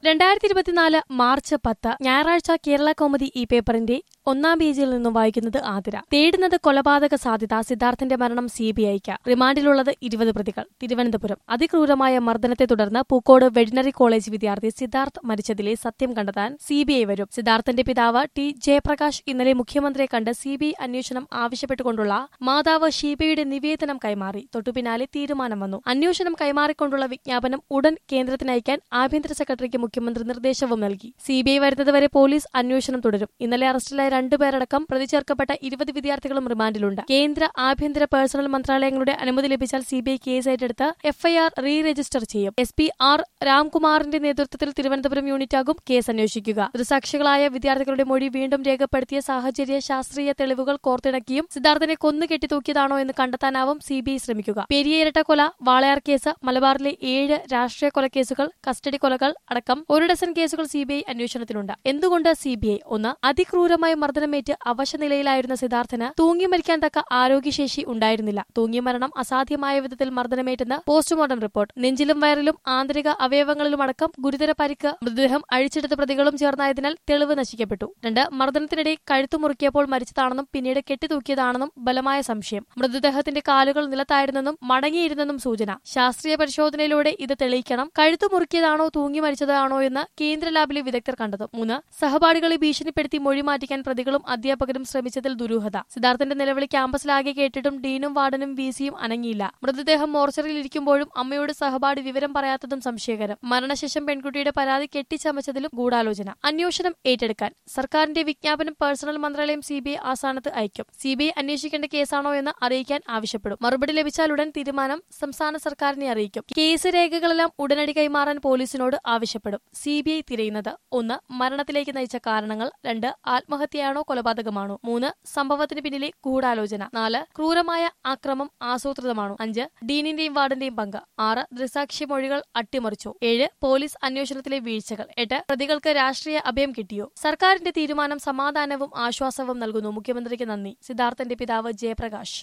രണ്ടായിരത്തി ഇരുപത്തിനാല് മാർച്ച് പത്ത് ഞായറാഴ്ച കേരള കൗമുദി ഈ പേപ്പറിന്റെ ഒന്നാം പേജിൽ നിന്നും വായിക്കുന്നത് ആതിര തേടുന്നത് കൊലപാതക സാധ്യത സിദ്ധാർത്ഥന്റെ മരണം സിബിഐക്ക് റിമാൻഡിലുള്ളത് ഇരുപത് പ്രതികൾ തിരുവനന്തപുരം അതിക്രൂരമായ മർദ്ദനത്തെ തുടർന്ന് പൂക്കോട് വെറ്റിനറി കോളേജ് വിദ്യാർത്ഥി സിദ്ധാർത്ഥ് മരിച്ചതിലെ സത്യം കണ്ടെത്താൻ സിബിഐ വരും സിദ്ധാർത്ഥന്റെ പിതാവ് ടി ജയപ്രകാശ് ഇന്നലെ മുഖ്യമന്ത്രിയെ കണ്ട് സിബിഐ അന്വേഷണം ആവശ്യപ്പെട്ടുകൊണ്ടുള്ള മാതാവ് ഷീബയുടെ നിവേദനം കൈമാറി തൊട്ടുപിന്നാലെ തീരുമാനം വന്നു അന്വേഷണം കൈമാറിക്കൊണ്ടുള്ള വിജ്ഞാപനം ഉടൻ കേന്ദ്രത്തിന് അയക്കാൻ ആഭ്യന്തര സെക്രട്ടറിക്ക് മുഖ്യമന്ത്രി നിർദ്ദേശവും നൽകി സിബിഐ വരുന്നതുവരെ പോലീസ് അന്വേഷണം തുടരും ഇന്നലെ അറസ്റ്റിലായ രണ്ടുപേരടക്കം പ്രതി ചേർക്കപ്പെട്ട ഇരുപത് വിദ്യാർത്ഥികളും റിമാൻഡിലുണ്ട് കേന്ദ്ര ആഭ്യന്തര പേഴ്സണൽ മന്ത്രാലയങ്ങളുടെ അനുമതി ലഭിച്ചാൽ സിബിഐ കേസ് ഏറ്റെടുത്ത് എഫ്ഐആർ റീ രജിസ്റ്റർ ചെയ്യും എസ് പി ആർ രാംകുമാറിന്റെ നേതൃത്വത്തിൽ തിരുവനന്തപുരം യൂണിറ്റാകും കേസ് അന്വേഷിക്കുക ദൃസാക്ഷികളായ വിദ്യാർത്ഥികളുടെ മൊഴി വീണ്ടും രേഖപ്പെടുത്തിയ സാഹചര്യ ശാസ്ത്രീയ തെളിവുകൾ കോർത്തിണക്കിയും സിദ്ധാർത്ഥനെ കൊന്നു കെട്ടിത്തൂക്കിയതാണോ എന്ന് കണ്ടെത്താനാവും സിബിഐ ശ്രമിക്കുക പെരിയ ഇരട്ടക്കൊല വാളയാർ കേസ് മലബാറിലെ ഏഴ് രാഷ്ട്രീയ കൊലക്കേസുകൾ കസ്റ്റഡി കൊലകൾ അടക്കം ഒരു ഡസൻ കേസുകൾ സിബിഐ അന്വേഷണത്തിലുണ്ട് എന്തുകൊണ്ട് സിബിഐ ഒന്ന് അതിക്രൂരമായ മർദ്ദനമേറ്റ് അവശനിലയിലായിരുന്ന സിദ്ധാർത്ഥന് തൂങ്ങി മരിക്കാൻ തക്ക ആരോഗ്യശേഷി ഉണ്ടായിരുന്നില്ല തൂങ്ങിയ മരണം അസാധ്യമായ വിധത്തിൽ മർദ്ദനമേറ്റെന്ന് പോസ്റ്റ്മോർട്ടം റിപ്പോർട്ട് നെഞ്ചിലും വയറിലും ആന്തരിക അവയവങ്ങളിലുമടക്കം ഗുരുതര പരിക്ക് മൃതദേഹം അഴിച്ചെടുത്ത പ്രതികളും ചേർന്നായതിനാൽ തെളിവ് നശിക്കപ്പെട്ടു രണ്ട് മർദ്ദനത്തിനിടെ കഴുത്തു മുറുക്കിയപ്പോൾ മരിച്ചതാണെന്നും പിന്നീട് കെട്ടിത്തൂക്കിയതാണെന്നും ബലമായ സംശയം മൃതദേഹത്തിന്റെ കാലുകൾ നിലത്തായിരുന്നെന്നും മടങ്ങിയിരുന്നെന്നും സൂചന ശാസ്ത്രീയ പരിശോധനയിലൂടെ ഇത് തെളിയിക്കണം കഴുത്തു മുറുക്കിയതാണോ തൂങ്ങി മരിച്ചതാണോ എന്ന് കേന്ദ്ര ലാബിലെ വിദഗ്ധർ കണ്ടെത്തും മൂന്ന് സഹപാഠികളെ ഭീഷണിപ്പെടുത്തി മൊഴി മാറ്റിക്കാൻ പ്രതികളും അധ്യാപകരും ശ്രമിച്ചതിൽ ദുരൂഹത സിദ്ധാർത്ഥന്റെ നിലവിളി ക്യാമ്പസിലാകെ കേട്ടിട്ടും ഡീനും വാർഡനും വിസിയും അനങ്ങിയില്ല മൃതദേഹം മോർച്ചറിയിൽ ഇരിക്കുമ്പോഴും അമ്മയോട് സഹപാഠി വിവരം പറയാത്തതും സംശയകരം മരണശേഷം പെൺകുട്ടിയുടെ പരാതി കെട്ടിച്ചമച്ചതിലും ഗൂഢാലോചന അന്വേഷണം ഏറ്റെടുക്കാൻ സർക്കാരിന്റെ വിജ്ഞാപനം പേഴ്സണൽ മന്ത്രാലയം സിബിഐ ആസ്ഥാനത്ത് അയക്കും സിബിഐ അന്വേഷിക്കേണ്ട കേസാണോ എന്ന് അറിയിക്കാൻ ആവശ്യപ്പെടും മറുപടി ലഭിച്ചാലുടൻ തീരുമാനം സംസ്ഥാന സർക്കാരിനെ അറിയിക്കും കേസ് രേഖകളെല്ലാം ഉടനടി കൈമാറാൻ പോലീസിനോട് ആവശ്യപ്പെടും സിബിഐ തിരയുന്നത് ഒന്ന് മരണത്തിലേക്ക് നയിച്ച കാരണങ്ങൾ രണ്ട് ആത്മഹത്യയാണോ കൊലപാതകമാണോ മൂന്ന് സംഭവത്തിന് പിന്നിലെ ഗൂഢാലോചന നാല് ക്രൂരമായ ആക്രമം ആസൂത്രിതമാണോ അഞ്ച് ഡീനിന്റെയും വാർഡിന്റെയും പങ്ക് ആറ് ദൃസാക്ഷി മൊഴികൾ അട്ടിമറിച്ചോ ഏഴ് പോലീസ് അന്വേഷണത്തിലെ വീഴ്ചകൾ എട്ട് പ്രതികൾക്ക് രാഷ്ട്രീയ അഭയം കിട്ടിയോ സർക്കാരിന്റെ തീരുമാനം സമാധാനവും ആശ്വാസവും നൽകുന്നു മുഖ്യമന്ത്രിക്ക് നന്ദി സിദ്ധാർത്ഥന്റെ പിതാവ് ജയപ്രകാശ്